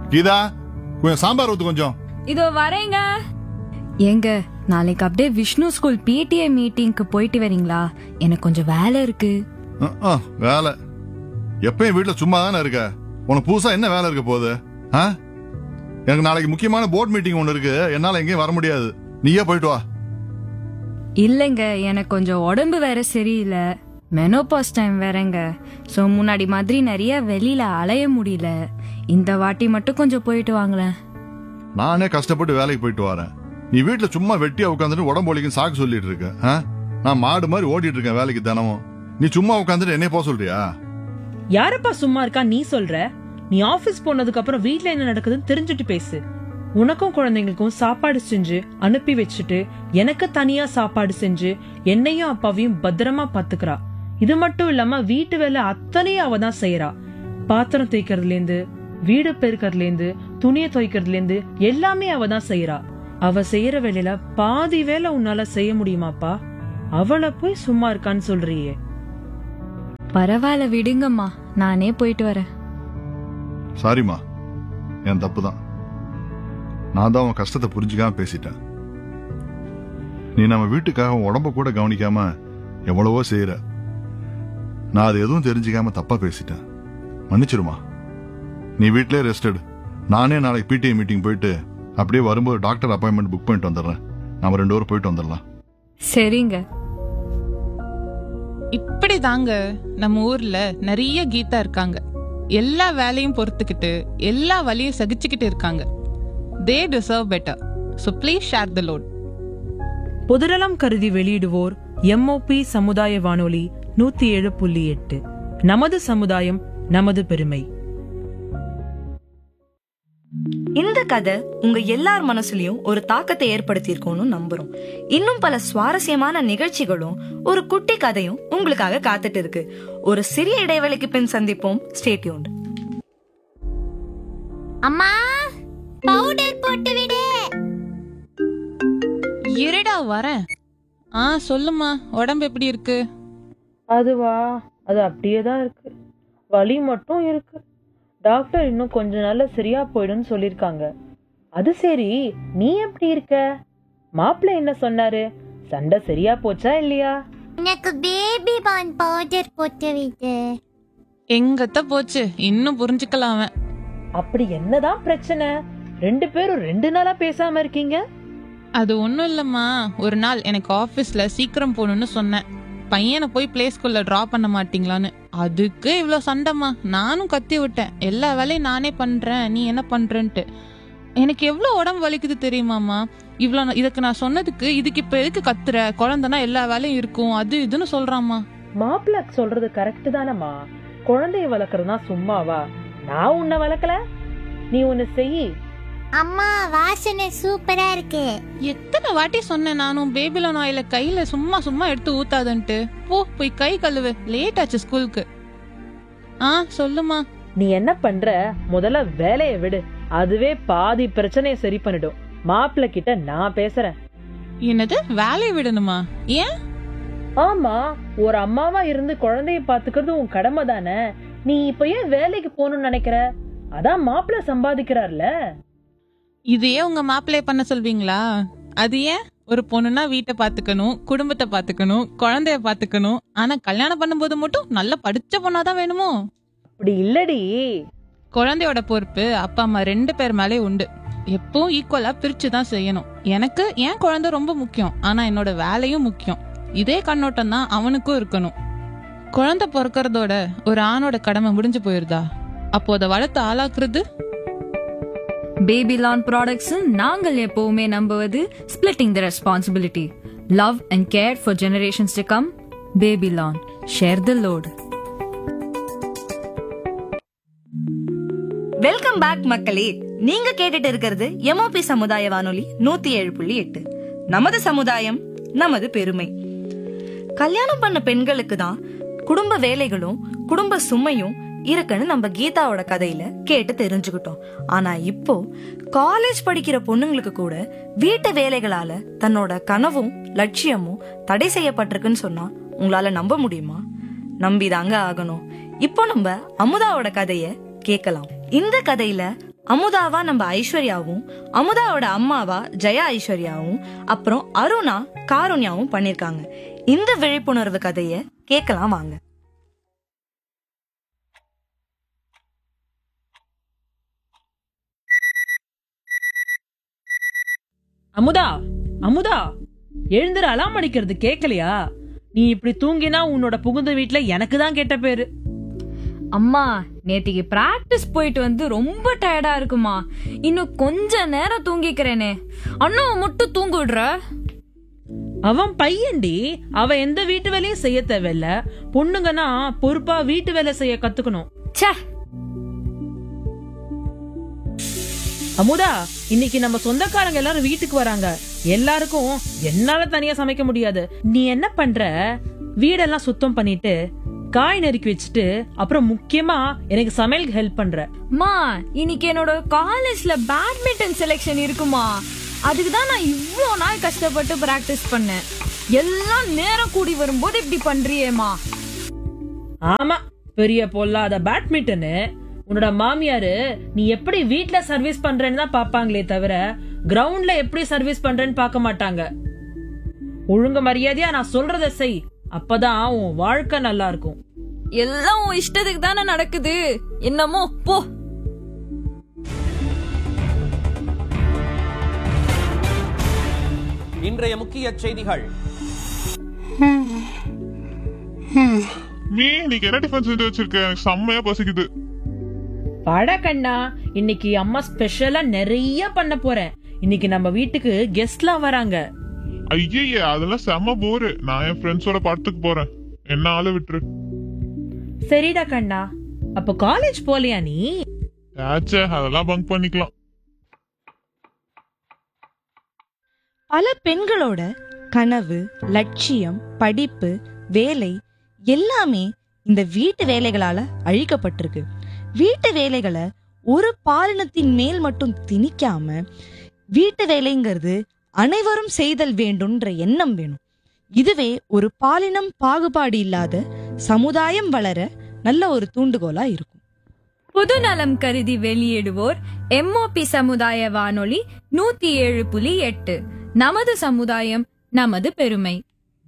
கீதா கொஞ்சம் சாம்பார் ஊத்து கொஞ்சம் இதோ வரேங்க ஏங்க நாளைக்கு அப்படியே விஷ்ணு ஸ்கூல் பிடிஏ மீட்டிங்க்கு போயிட்டு வரீங்களா எனக்கு கொஞ்சம் வேலை இருக்கு அஹ், அஹ், வேலை எப்பயும் வீட்டுல சும்மா தானே இருக்க உனக்கு புதுசா என்ன வேலை இருக்க போகுது ஆ? எனக்கு நாளைக்கு முக்கியமான போர்ட் மீட்டிங் ஒன்று இருக்கு என்னால எங்கேயும் வர முடியாது நீயே போயிட்டு வா இல்லைங்க எனக்கு கொஞ்சம் உடம்பு வேற சரியில்லை மெனோபாஸ் டைம் வேறங்க ஸோ முன்னாடி மாதிரி நிறைய வெளியில அலைய முடியல இந்த வாட்டி மட்டும் கொஞ்சம் போயிட்டு வாங்களேன் நானே கஷ்டப்பட்டு வேலைக்கு போயிட்டு வரேன் நீ வீட்டுல சும்மா வெட்டியா உட்காந்துட்டு உடம்பு வலிக்கும் சாக்கு சொல்லிட்டு இருக்க ஆ? நான் மாடு மாதிரி ஓடிட்டு இருக்கேன் வேலைக்கு தினமும் நீ சும்மா உட்காந்துட்டு என்னைய போக சொல்றியா யாரப்பா சும்மா இருக்கா நீ சொல்ற நீ ஆபீஸ் போனதுக்கு அப்புறம் வீட்ல என்ன நடக்குதுன்னு தெரிஞ்சுட்டு பேசு உனக்கும் குழந்தைங்களுக்கும் சாப்பாடு செஞ்சு அனுப்பி வச்சுட்டு எனக்கு தனியா சாப்பாடு செஞ்சு என்னையும் அப்பாவையும் பத்திரமா பாத்துக்கிறா இது மட்டும் இல்லாம வீட்டு வேலை அத்தனையும் அவ தான் செய்யறா பாத்திரம் தேய்க்கிறதுல இருந்து வீடு பெருக்கறதுல இருந்து துணியை துவைக்கிறதுல இருந்து எல்லாமே அவ தான் செய்யறா அவ செய்யற வேலையில பாதி வேலை உன்னால செய்ய முடியுமாப்பா அவளை போய் சும்மா இருக்கான்னு சொல்றியே பரவாயில்ல விடுங்கம்மா நானே போயிட்டு வரேன் சாரிம்மா என் தப்பு தான் நான் தான் உன் கஷ்டத்தை புரிஞ்சுக்காம பேசிட்டேன் நீ நம்ம வீட்டுக்காக உன் உடம்ப கூட கவனிக்காம எவ்வளவோ செய்யற நான் அது எதுவும் தெரிஞ்சுக்காம தப்பா பேசிட்டேன் மன்னிச்சிருமா நீ வீட்டிலே ரெஸ்ட் எடு நானே நாளைக்கு பிடிஐ மீட்டிங் போயிட்டு அப்படியே வரும்போது டாக்டர் அப்பாயின்மெண்ட் புக் பண்ணிட்டு வந்துடுறேன் நம்ம ரெண்டு பேரும் போயிட்டு வந்துடலாம் சரிங்க இப்படி தாங்க நம்ம ஊர்ல நிறைய கீதா இருக்காங்க எல்லா வேலையும் பொறுத்துக்கிட்டு எல்லா வழியும் சகிச்சுக்கிட்டு இருக்காங்க they deserve better so please share the load பொதுநலம் கருதி வெளியிடுவோர் எம்ஓபி சமுதாய வானொலி நூத்தி ஏழு புள்ளி எட்டு நமது சமுதாயம் நமது பெருமை இந்த கதை உங்க எல்லார் மனசுலயும் ஒரு தாக்கத்தை ஏற்படுத்தியிருக்கும்னு நம்புறோம் இன்னும் பல சுவாரஸ்யமான நிகழ்ச்சிகளும் ஒரு குட்டி கதையும் உங்களுக்காக காத்துட்டு இருக்கு ஒரு சிறிய இடைவேளைக்கு பின் சந்திப்போம் ஸ்டேட்யூன் அம்மா பவுடர் போட்டு விடு இருடா வரேன் ஆ சொல்லுமா உடம்பு எப்படி இருக்கு அதுவா அது அப்படியே தான் இருக்கு வலி மட்டும் இருக்கு டாக்டர் இன்னும் கொஞ்ச நாள்ல சரியா போயிடும்னு சொல்லிருக்காங்க அது சரி நீ எப்படி இருக்க மாப்பிள்ளை என்ன சொன்னாரு சண்டை சரியா போச்சா இல்லையா எனக்கு பேபி பான் பவுடர் போட்டு விடு எங்கத்த போச்சு இன்னும் புரிஞ்சுக்கலாம் அவன் அப்படி என்னதான் பிரச்சனை ரெண்டு பேரும் ரெண்டு நாளா பேசாம இருக்கீங்க அது ஒன்றும் இல்லைம்மா ஒரு நாள் எனக்கு ஆஃபீஸில் சீக்கிரம் போகணும்னு சொன்னேன் பையனை போய் பிளே ஸ்கூல்ல ட்ராப் பண்ண மாட்டீங்களான்னு அதுக்கு இவ்வளோ சண்டைம்மா நானும் கத்தி விட்டேன் எல்லா வேலையும் நானே பண்ணுறேன் நீ என்ன பண்ணுறன்ட்டு எனக்கு எவ்வளோ உடம்பு வலிக்குது தெரியுமாம்மா இவ்வளோ இதுக்கு நான் சொன்னதுக்கு இதுக்கு இப்போ எதுக்கு கத்துற குழந்தைனா எல்லா வேலையும் இருக்கும் அது இதுன்னு சொல்கிறாம்மா மாப்பிள்ள சொல்றது கரெக்ட் தானம்மா குழந்தைய வளர்க்கறதுனா சும்மாவா நான் உன்னை வளர்க்கல நீ ஒன்னு செய் அம்மா வாசனை சூப்பரா இருக்கு எத்தனை வாட்டி சொன்னேன் நானும் பேபிலோன் ஆயில கையில சும்மா சும்மா எடுத்து ஊத்தாதன்ட்டு போ போய் கை கழுவு லேட் ஆச்சு ஸ்கூலுக்கு ஆ சொல்லுமா நீ என்ன பண்ற முதல்ல வேலைய விடு அதுவே பாதி பிரச்சனைய சரி பண்ணிடும் மாப்பிள்ள கிட்ட நான் பேசுறேன் என்னது வேலையை விடணுமா ஏன் ஆமா ஒரு அம்மாவா இருந்து குழந்தைய பாத்துக்கிறது உன் கடமை தானே நீ இப்ப ஏன் வேலைக்கு போகணும்னு நினைக்கிற அதான் மாப்பிள்ள சம்பாதிக்கிறார்ல இதையே உங்க மாப்பிள்ளைய பண்ண சொல்வீங்களா அது ஏன் ஒரு பொண்ணுனா வீட்டை பாத்துக்கணும் குடும்பத்தை பாத்துக்கணும் குழந்தைய பாத்துக்கணும் ஆனா கல்யாணம் பண்ணும்போது மட்டும் நல்ல படிச்ச பொண்ணாதான் வேணுமோ அப்படி இல்லடி குழந்தையோட பொறுப்பு அப்பா அம்மா ரெண்டு பேர் மேலே உண்டு எப்பவும் ஈக்குவலா பிரிச்சு தான் செய்யணும் எனக்கு என் குழந்தை ரொம்ப முக்கியம் ஆனா என்னோட வேலையும் முக்கியம் இதே கண்ணோட்டம் தான் அவனுக்கும் இருக்கணும் குழந்தை பிறக்கறதோட ஒரு ஆணோட கடமை முடிஞ்சு போயிருதா அப்போ அதை வளர்த்து ஆளாக்குறது பேபி லான் ப்ராடக்ட்ஸ் நாங்கள் எப்பவுமே நம்புவது splitting the responsibility love and care for generations to come baby லான் share the load welcome back மக்களே நீங்க கேட்டுட்டு இருக்கிறது எம்ஓபி சமுதாய வானொலி நூத்தி ஏழு புள்ளி எட்டு நமது சமுதாயம் நமது பெருமை கல்யாணம் பண்ண பெண்களுக்கு தான் குடும்ப வேலைகளும் குடும்ப சுமையும் இருக்குன்னு நம்ம கீதாவோட கதையில கேட்டு தெரிஞ்சுக்கிட்டோம் ஆனா இப்போ காலேஜ் படிக்கிற பொண்ணுங்களுக்கு கூட வீட்டு வேலைகளால தன்னோட கனவும் லட்சியமும் தடை செய்யப்பட்டிருக்குன்னு சொன்னா உங்களால நம்ப முடியுமா நம்பிதாங்க ஆகணும் இப்போ நம்ம அமுதாவோட கதைய கேட்கலாம் இந்த கதையில அமுதாவா நம்ம ஐஸ்வர்யாவும் அமுதாவோட அம்மாவா ஜெயா ஐஸ்வர்யாவும் அப்புறம் அருணா காருண்யாவும் பண்ணிருக்காங்க இந்த விழிப்புணர்வு கதைய கேட்கலாம் வாங்க அமுதா அமுதா எழுந்துற அலாம் அடிக்கிறது கேட்கலையா நீ இப்படி தூங்கினா உன்னோட புகுந்த வீட்ல எனக்கு தான் கெட்ட பேரு அம்மா நேத்திக்கு பிராக்டிஸ் போயிட்டு வந்து ரொம்ப டயர்டா இருக்குமா இன்னும் கொஞ்ச நேரம் தூங்கிக்கிறேனே அண்ணா மட்டும் தூங்க விடுற அவன் பையன்டி அவன் எந்த வீட்டு வேலையும் செய்ய தேவையில்ல பொண்ணுங்கன்னா பொறுப்பா வீட்டு வேலை செய்ய கத்துக்கணும் ச்சே அமுதா இன்னைக்கு நம்ம சொந்தக்காரங்க எல்லாரும் வீட்டுக்கு வராங்க எல்லாருக்கும் என்னால தனியா சமைக்க முடியாது நீ என்ன பண்ற வீடெல்லாம் சுத்தம் பண்ணிட்டு காய் நறுக்கி வச்சுட்டு அப்புறம் முக்கியமா எனக்கு சமையலுக்கு ஹெல்ப் பண்ற மா இன்னைக்கு என்னோட காலேஜ்ல பேட்மிண்டன் செலெக்ஷன் இருக்குமா அதுக்கு தான் நான் இவ்வளோ நாள் கஷ்டப்பட்டு பிராக்டிஸ் பண்ணேன் எல்லாம் நேரம் கூடி வரும்போது இப்படி பண்றியேமா ஆமா பெரிய பொல்லாத பேட்மிண்டனு உன்னோட மாமியாரு நீ எப்படி வீட்ல சர்வீஸ் பண்றேன்னு தான் பாப்பாங்களே தவிர கிரவுண்ட்ல எப்படி சர்வீஸ் பண்றேன்னு பார்க்க மாட்டாங்க ஒழுங்கு மரியாதையா நான் சொல்றத செய் அப்பதான் உன் வாழ்க்கை நல்லா இருக்கும் எல்லாம் உன் இஷ்டத்துக்கு தானே நடக்குது என்னமோ போ இன்றைய முக்கிய செய்திகள் மீ இன்னைக்கு என்ன டிஃபன் செஞ்சு வச்சிருக்க எனக்கு செம்மையா பசிக்குது பட கண்ணா இன்னைக்கு அம்மா ஸ்பெஷலா நிறைய பண்ண போறேன் இன்னைக்கு நம்ம வீட்டுக்கு கெஸ்ட்லாம் வராங்க ஐயய்ய அதெல்லாம் செம்ம போரு நான் என் ஃப்ரெண்ட்ஸோட படத்துக்கு போறேன் என்ன ஆளு விட்டுரு சரிடா கண்ணா அப்போ காலேஜ் போலியா நீ ஆச்சே அதெல்லாம் பங்க் பண்ணிக்கலாம் பல பெண்களோட கனவு லட்சியம் படிப்பு வேலை எல்லாமே இந்த வீட்டு வேலைகளால அழிக்கப்பட்டிருக்கு வீட்டு வேலைகளை ஒரு பாலினத்தின் மேல் மட்டும் திணிக்காம வீட்டு வேலைங்கிறது அனைவரும் செய்தல் வேண்டும்ன்ற எண்ணம் வேணும் இதுவே ஒரு பாலினம் பாகுபாடு இல்லாத சமுதாயம் வளர நல்ல ஒரு தூண்டுகோலா இருக்கும் பொது நலம் கருதி வெளியிடுவோர் எம்ஓபி சமுதாய வானொலி நூத்தி ஏழு புள்ளி எட்டு நமது சமுதாயம் நமது பெருமை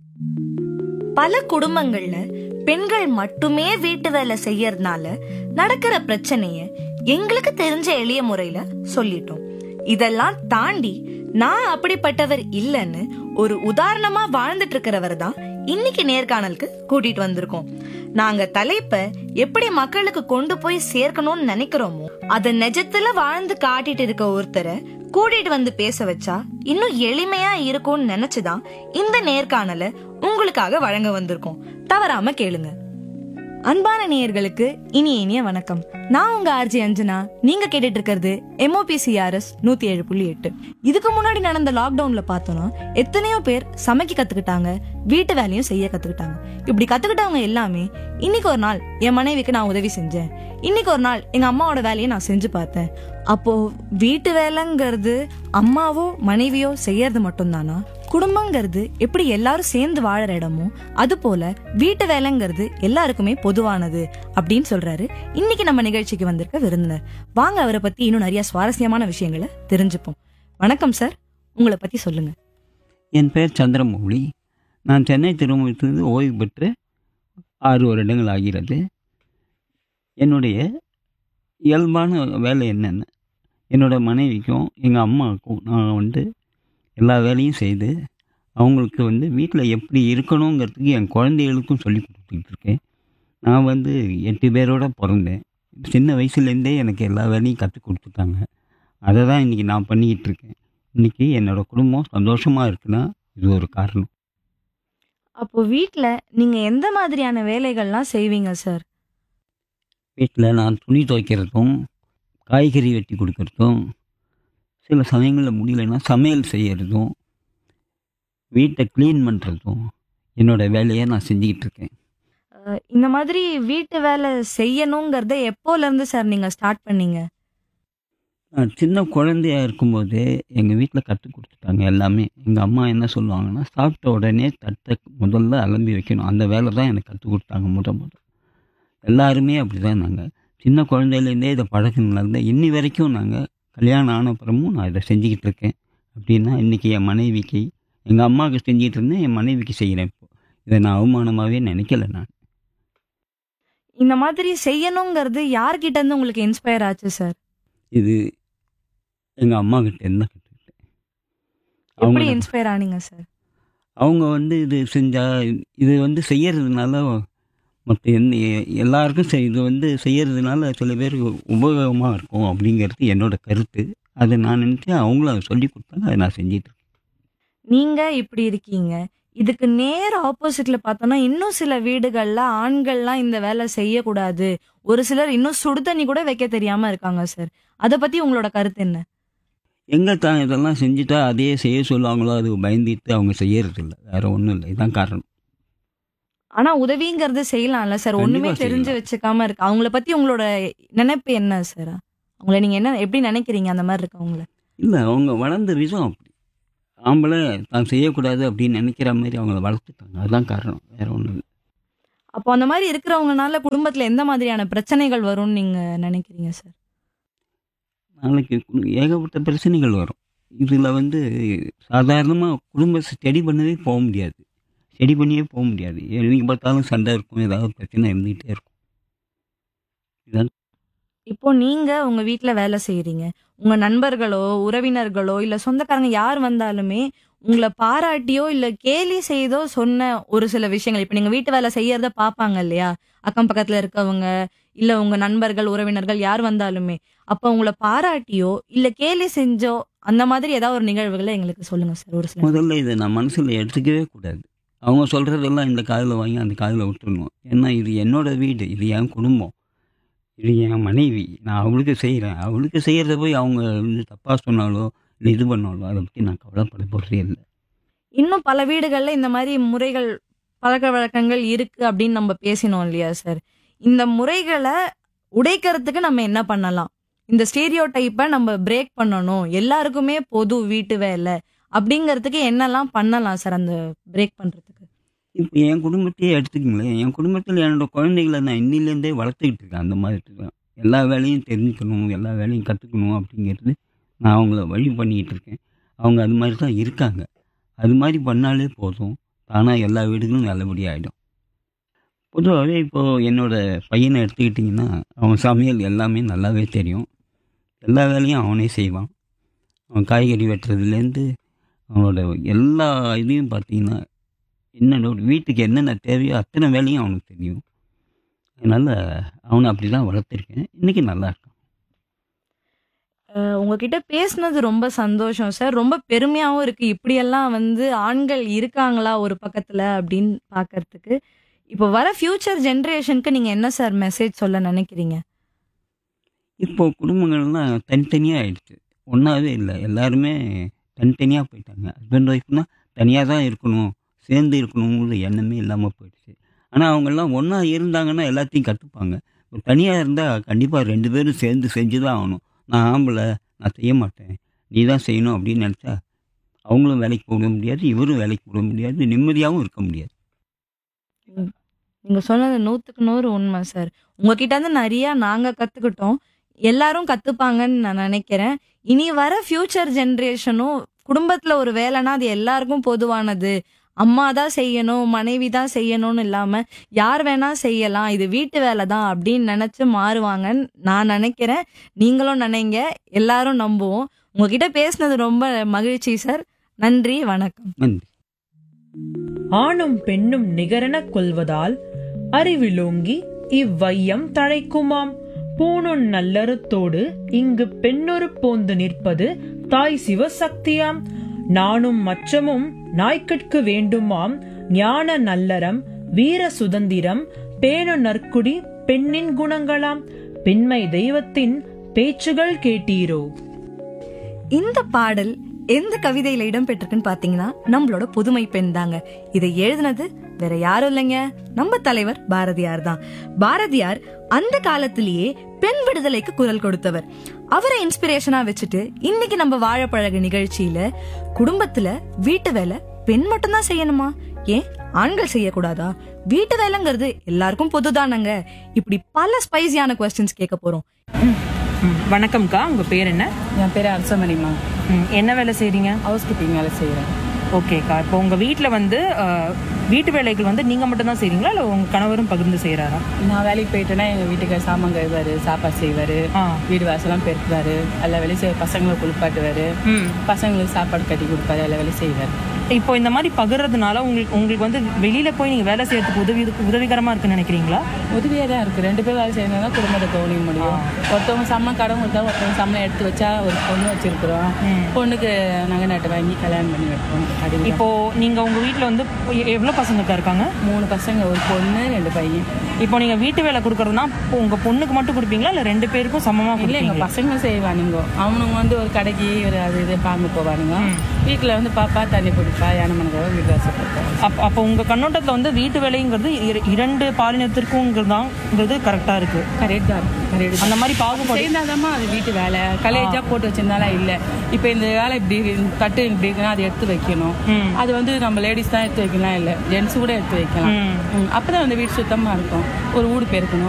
பல குடும்பங்கள்ல பெண்கள் மட்டுமே வீட்டு வேலை செய்யறதுனால நடக்கிற பிரச்சனைய எங்களுக்கு தெரிஞ்ச எளிய முறையில சொல்லிட்டோம் இதெல்லாம் தாண்டி நான் அப்படிப்பட்டவர் இல்லைன்னு ஒரு உதாரணமா வாழ்ந்துட்டு இருக்கிறவர் தான் இன்னைக்கு நேர்காணலுக்கு கூட்டிட்டு வந்திருக்கோம் நாங்க தலைப்ப எப்படி மக்களுக்கு கொண்டு போய் சேர்க்கணும்னு நினைக்கிறோமோ அத நிஜத்துல வாழ்ந்து காட்டிட்டு இருக்க ஒருத்தரை கூட்டிட்டு வந்து பேச வச்சா இன்னும் எளிமையா இருக்கும்னு நினைச்சுதான் இந்த நேர்காணலை உங்களுக்காக வழங்க வந்திருக்கோம் தவறாம கேளுங்க அன்பான நேயர்களுக்கு இனி இனிய வணக்கம் நான் உங்க ஆர்ஜி அஞ்சனா நீங்க கேட்டுட்டு இருக்கிறது எம்ஓபிசிஆர்எஸ் நூத்தி ஏழு புள்ளி எட்டு இதுக்கு முன்னாடி நடந்த லாக்டவுன்ல பார்த்தோம்னா எத்தனையோ பேர் சமைக்க கத்துக்கிட்டாங்க வீட்டு வேலையும் செய்ய கத்துக்கிட்டாங்க இப்படி கத்துக்கிட்டவங்க எல்லாமே இன்னைக்கு ஒரு நாள் என் மனைவிக்கு நான் உதவி செஞ்சேன் இன்னைக்கு ஒரு நாள் எங்க அம்மாவோட வேலையை நான் செஞ்சு பார்த்தேன் அப்போ வீட்டு வேலைங்கிறது அம்மாவோ மனைவியோ செய்யறது மட்டும்தானா குடும்பங்கிறது எப்படி எல்லாரும் சேர்ந்து வாழற இடமோ அது போல வீட்டு வேலைங்கிறது எல்லாருக்குமே பொதுவானது அப்படின்னு சொல்றாரு இன்னைக்கு நம்ம நிகழ்ச்சிக்கு வந்திருக்க விருந்தினர் வாங்க அவரை பத்தி இன்னும் நிறைய சுவாரஸ்யமான விஷயங்களை தெரிஞ்சுப்போம் வணக்கம் சார் உங்களை பத்தி சொல்லுங்க என் பெயர் சந்திரமௌலி நான் சென்னை திருமணத்திலிருந்து ஓய்வு பெற்று ஆறு வருடங்கள் ஆகிறது என்னுடைய இயல்பான வேலை என்னென்ன என்னோடய மனைவிக்கும் எங்கள் அம்மாவுக்கும் நான் வந்து எல்லா வேலையும் செய்து அவங்களுக்கு வந்து வீட்டில் எப்படி இருக்கணுங்கிறதுக்கு என் குழந்தைகளுக்கும் சொல்லி கொடுத்துக்கிட்டு இருக்கேன் நான் வந்து எட்டு பேரோட பிறந்தேன் சின்ன வயசுலேருந்தே எனக்கு எல்லா வேலையும் கற்றுக் கொடுத்துட்டாங்க அதை தான் இன்றைக்கி நான் பண்ணிக்கிட்டு இருக்கேன் இன்றைக்கி என்னோடய குடும்பம் சந்தோஷமாக இருக்குன்னா இது ஒரு காரணம் அப்போ வீட்ல நீங்க எந்த மாதிரியான வேலைகள்லாம் செய்வீங்க சார் வீட்டில் நான் துணி துவைக்கிறதும் காய்கறி வெட்டி கொடுக்கறதும் சில சமயங்களில் முடியலன்னா சமையல் செய்யறதும் வீட்டை க்ளீன் பண்ணுறதும் என்னோடய வேலையை நான் செஞ்சுக்கிட்டு இருக்கேன் அஹ், இந்த மாதிரி வீட்டு வேலை செய்யணுங்கிறத எப்போல இருந்து சார் நீங்க ஸ்டார்ட் பண்ணீங்க நான் சின்ன குழந்தையா இருக்கும்போதே எங்கள் வீட்டில் கற்றுக் கொடுத்துட்டாங்க எல்லாமே எங்கள் அம்மா என்ன சொல்லுவாங்கன்னா சாப்பிட்ட உடனே தட்டை முதல்ல அலம்பி வைக்கணும் அந்த வேலை தான் எனக்கு கற்றுக் கொடுத்தாங்க முத முத எல்லாருமே அப்படி தான் நாங்கள் சின்ன குழந்தையிலேருந்தே இதை பழக்கினால இன்னி வரைக்கும் நாங்கள் கல்யாணம் ஆன அப்புறமும் நான் இதை செஞ்சுக்கிட்டு இருக்கேன் அப்படின்னா இன்றைக்கி என் மனைவிக்கு எங்கள் அம்மாவுக்கு செஞ்சிட்டு இருந்தேன் என் மனைவிக்கு செய்கிறேன் இப்போ இதை நான் அவமானமாகவே நினைக்கல நான் இந்த மாதிரி செய்யணுங்கிறது யார்கிட்ட இருந்து உங்களுக்கு இன்ஸ்பயர் ஆச்சு சார் இது எங்கள் அம்மா கிட்ட இருந்து தான் கற்றுக்கிட்டேன் எப்படி அவங்க இன்ஸ்பயர் ஆனீங்க சார் அவங்க வந்து இது செஞ்சா இது வந்து செய்யறதுனால மற்ற எந்த எல்லாருக்கும் செய் இது வந்து செய்யறதுனால சில பேருக்கு உபயோகமாக இருக்கும் அப்படிங்கிறது என்னோட கருத்து அதை நான் நினச்சி அவங்களும் அதை சொல்லி கொடுத்தாங்க அதை நான் செஞ்சிட்டு இருக்கேன் நீங்க இப்படி இருக்கீங்க இதுக்கு நேர் ஆப்போசிட்ல பார்த்தோம்னா இன்னும் சில வீடுகள்ல ஆண்கள்லாம் இந்த வேலை செய்யக்கூடாது ஒரு சிலர் இன்னும் சுடு தண்ணி கூட வைக்க தெரியாம இருக்காங்க சார் அத பத்தி உங்களோட கருத்து என்ன எங்கே தான் இதெல்லாம் செஞ்சுட்டா அதையே செய்ய சொல்லுவாங்களோ அது பயந்துட்டு அவங்க செய்யறது இல்லை வேற ஒன்றும் இல்லை இதுதான் காரணம் ஆனா உதவிங்கிறது செய்யலாம்ல சார் ஒண்ணுமே கண்டிப்பா தெரிஞ்சு செய்யலாம். வச்சுக்காம இருக்கு அவங்கள பத்தி உங்களோட நினைப்பு என்ன சார் அவங்கள நீங்க என்ன எப்படி நினைக்கிறீங்க அந்த மாதிரி இருக்கவங்கள இல்லை அவங்க வளர்ந்த விதம் அப்படி ஆம்பளை தான் செய்யக்கூடாது அப்படின்னு நினைக்கிற மாதிரி அவங்கள வளர்த்துட்டாங்க அதுதான் காரணம் வேற ஒன்றும் இல்லை அப்போ அந்த மாதிரி இருக்கிறவங்கனால குடும்பத்துல எந்த மாதிரியான பிரச்சனைகள் வரும்னு நீங்க நினைக்கிறீங்க சார் நாளைக்கு கு- ஏகப்பட்ட பிரச்சனைகள் வரும் இதில் வந்து சாதாரணமாக குடும்பத்தை ஸ்டடி பண்ணவே போக முடியாது ஸ்டடி பண்ணியே போக முடியாது என்னைக்கு பார்த்தாலும் சண்டை இருக்கும் ஏதாவது பிரச்சனை இருந்துகிட்டே இருக்கும் இதுதான் இப்போ நீங்க உங்க வீட்ல வேலை செய்யறீங்க உங்க நண்பர்களோ உறவினர்களோ இல்ல சொந்தக்காரங்க யார் வந்தாலுமே உங்களை பாராட்டியோ இல்ல கேலி செய்தோ சொன்ன ஒரு சில விஷயங்கள் இப்ப நீங்க வீட்டு வேலை செய்யறத பாப்பாங்க இல்லையா அக்கம் பக்கத்துல இருக்கவங்க இல்ல உங்க நண்பர்கள் உறவினர்கள் யார் வந்தாலுமே அப்ப உங்களை பாராட்டியோ இல்ல கேலி செஞ்சோ அந்த மாதிரி ஏதாவது ஒரு நிகழ்வுகளை எங்களுக்கு சொல்லுங்க சார் ஒரு சில முதல்ல இதை நான் மனசில் எடுத்துக்கவே கூடாது அவங்க சொல்கிறதெல்லாம் இந்த காதில் வாங்கி அந்த காதில் விட்டுறணும் ஏன்னா இது என்னோட வீடு இது என் குடும்பம் இது என் மனைவி நான் அவளுக்கு செய்கிறேன் அவளுக்கு செய்கிறத போய் அவங்க வந்து தப்பாக சொன்னாலோ இல்லை இது பண்ணாலோ அதை பற்றி நான் கவலைப்பட போகிறதே இல்லை இன்னும் பல வீடுகள்ல இந்த மாதிரி முறைகள் பழக்க வழக்கங்கள் இருக்கு அப்படின்னு நம்ம பேசினோம் இல்லையா சார் இந்த முறைகளை உடைக்கிறதுக்கு நம்ம என்ன பண்ணலாம் இந்த ஸ்டீரியோ டைப்பை நம்ம பிரேக் பண்ணணும் எல்லாருக்குமே பொது வீட்டு வேலை அப்படிங்கிறதுக்கு என்னெல்லாம் பண்ணலாம் சார் அந்த பிரேக் பண்றதுக்கு இப்போ என் குடும்பத்தையே எடுத்துக்கங்களேன் என் குடும்பத்தில் என்னோட குழந்தைகளை நான் இன்னிலேருந்தே வளர்த்துக்கிட்டு இருக்கேன் அந்த மாதிரி தான் எல்லா வேலையும் தெரிஞ்சுக்கணும் எல்லா வேலையும் கற்றுக்கணும் அப்படிங்கிறது நான் அவங்கள வழி பண்ணிக்கிட்டு இருக்கேன் அவங்க அது மாதிரி தான் இருக்காங்க அது மாதிரி பண்ணாலே போதும் தானாக எல்லா வீடுகளும் நல்லபடியாக ஆகிடும் பொதுவாகவே இப்போது என்னோட பையனை எடுத்துக்கிட்டிங்கன்னா அவன் சமையல் எல்லாமே நல்லாவே தெரியும் எல்லா வேலையும் அவனே செய்வான் அவன் காய்கறி வெட்டுறதுலேருந்து அவனோட எல்லா இதையும் பார்த்தீங்கன்னா என்னோட வீட்டுக்கு என்னென்ன தேவையோ அத்தனை வேலையும் அவனுக்கு தெரியும் அதனால் அவனை அப்படி தான் வளர்த்துருக்கேன் இன்றைக்கி நல்லா இருக்கான் அஹ் உங்ககிட்ட பேசுனது ரொம்ப சந்தோஷம் சார் ரொம்ப பெருமையாவும் இருக்கு இப்படியெல்லாம் வந்து ஆண்கள் இருக்காங்களா ஒரு பக்கத்துல அப்படின்னு பாக்குறதுக்கு இப்போ வர ஃபியூச்சர் ஜெனரேஷனுக்கு நீங்க என்ன சார் மெசேஜ் சொல்ல நினைக்கிறீங்க இப்போ குடும்பங்கள்லாம் தனித்தனியாக ஆயிடுச்சு ஒன்றாவே இல்லை எல்லாருமே தனித்தனியாக போயிட்டாங்க ஹஸ்பண்ட் ஒய்ஃப்னா தனியாக தான் இருக்கணும் சேர்ந்து இருக்கணுங்கிற எண்ணமே இல்லாமல் போயிடுச்சு ஆனால் அவங்கெல்லாம் ஒன்றா இருந்தாங்கன்னா எல்லாத்தையும் கற்றுப்பாங்க இப்போ தனியாக இருந்தால் கண்டிப்பாக ரெண்டு பேரும் சேர்ந்து செஞ்சு தான் ஆகணும் நான் ஆம்பளை நான் செய்ய மாட்டேன் நீ தான் செய்யணும் அப்படின்னு நினச்சா அவங்களும் வேலைக்கு போக முடியாது இவரும் வேலைக்கு போக முடியாது நிம்மதியாகவும் இருக்க முடியாது நீங்க சொன்னது நூத்துக்கு நூறு உண்மை சார் உங்ககிட்ட இருந்து நிறைய நாங்க கத்துக்கிட்டோம் எல்லாரும் கத்துப்பாங்கன்னு நான் நினைக்கிறேன் இனி வர ஃபியூச்சர் ஜெனரேஷனும் குடும்பத்துல ஒரு வேலைனா அது எல்லாருக்கும் பொதுவானது அம்மா தான் செய்யணும் மனைவி தான் செய்யணும்னு இல்லாம யார் வேணா செய்யலாம் இது வீட்டு வேலை தான் அப்படின்னு நினைச்சு மாறுவாங்கன்னு நான் நினைக்கிறேன் நீங்களும் நினைங்க எல்லாரும் நம்புவோம் உங்ககிட்ட பேசுனது ரொம்ப மகிழ்ச்சி சார் நன்றி வணக்கம் நன்றி ஆணும் பெண்ணும் நிகரென கொள்வதால் அறிவிலோங்கி இவ்வையம் தழைக்குமாம் பூணுன் நல்லறத்தோடு இங்கு பெண்ணொரு போந்து நிற்பது தாய் சிவசக்தியாம் நானும் மச்சமும் நாய்க்கட்கு வேண்டுமாம் ஞான நல்லறம் வீர சுதந்திரம் பேணு நற்குடி பெண்ணின் குணங்களாம் பெண்மை தெய்வத்தின் பேச்சுகள் கேட்டீரோ இந்த பாடல் எந்த கவிதையில இடம்பெற்றிருக்குன்னு பாத்தீங்கன்னா நம்மளோட புதுமை பெண் தாங்க இதை எழுதினது வேற யாரும் இல்லைங்க நம்ம தலைவர் பாரதியார் தான் பாரதியார் அந்த காலத்திலேயே பெண் விடுதலைக்கு குரல் கொடுத்தவர் அவரை இன்ஸ்பிரேஷனா வச்சுட்டு இன்னைக்கு நம்ம வாழப்பழகு நிகழ்ச்சியில குடும்பத்துல வீட்டு வேலை பெண் மட்டும்தான் செய்யணுமா ஏன் ஆண்கள் செய்யக்கூடாதா வீட்டு வேலைங்கிறது எல்லாருக்கும் பொதுதானங்க இப்படி பல ஸ்பைசியான கொஸ்டின்ஸ் கேட்க போறோம் வணக்கம்க்கா உங்க பேர் என்ன என் பேர் அரசமணிமா ம், என்ன வேலை செய்றீங்க ஹவுஸ் கீப்பிங் வேலை செய்கிறேன் ஓகேக்கா இப்போ உங்க வீட்ல வந்து அஹ், வீட்டு வேலைகள் வந்து நீங்க மட்டும் தான் செய்றீங்களா இல்ல உங்க கணவரும் பகிர்ந்து செய்யறாரா நான் வேலைக்கு போயிட்டேன்னா எங்கள் வீட்டுக்கு சாமான் கழுவாரு சாப்பாடு செய்வார் ஆ. வீடு வாசலாம் பெருக்குவாரு எல்லா வேலையும் செய்வார் பசங்களை குளிப்பாட்டுவார் ம் பசங்களுக்கு சாப்பாடு கட்டி கொடுப்பாரு எல்லா வேலையும் செய்வார் இப்போ இந்த மாதிரி பகிர்றதுனால உங்களுக்கு உங்களுக்கு வந்து வெளியில போய் நீங்க வேலை செய்யறதுக்கு உதவி உதவிகரமா இருக்குன்னு நினைக்கிறீங்களா உதவியாக தான் இருக்குது ரெண்டு பேர் வேலை செய்யணும் தான் குடும்பத்தை கவனிக்க முடியும் ஒருத்தவங்க சம்பளம் கடன் கொடுத்தா ஒருத்தவங்க சம்பளம் எடுத்து வச்சா ஒரு பொண்ணு வச்சிருக்கிறோம் பொண்ணுக்கு நகை நட்டு வாங்கி கல்யாணம் பண்ணி வைப்போம் அப்படி இப்போ நீங்க உங்க வீட்ல வந்து எ- எவ்வளவு பசங்க இருக்காங்க மூணு பசங்க ஒரு பொண்ணு ரெண்டு பையன் இப்போ நீங்க வீட்டு வேலை கொடுக்கறதுனா இப்போ உங்க பொண்ணுக்கு மட்டும் கொடுப்பீங்களா இல்ல ரெண்டு பேருக்கும் சமமா இல்லை கொடுப்பீங்களா எங்கள் பசங்க செய்வானுங்க அவனுங்க வந்து ஒரு கடைக்கு ஒரு அது இது வாங்க போவானுங்க வீட்டில் வந்து பாப்பா தண்ணி பிடிப்பா யானை மனக்கவா வீட்டு வாசல் போட்டோம் அப்ப அப்போ உங்க கண்ணோட்டத்துல வந்து வீட்டு வேலைங்கிறது இர- இரண்டு பாலினத்திற்குங்கிறதாங்கிறது கரெக்டா இருக்கு கரெக்ட் தான் இருக்கு கரெக்ட் அந்த மாதிரி பாகுபாடு செய்தாதாம்மா அது வீட்டு வேலை கலேஜா போட்டு வச்சிருந்தாலும் இல்லை இப்போ இந்த வேலை இப்படி தட்டு இப்படி இருக்குன்னா அதை எடுத்து வைக்கணும் ம். அது வந்து நம்ம லேடிஸ் தான் எடுத்து வைக்கலாம் இல்லை ஜென்ஸ் கூட எடுத்து வைக்கலாம் ம். ம். அப்பதான் வந்து வீடு சுத்தமா இருக்கும் ஒரு வீடு பெருக்கணும்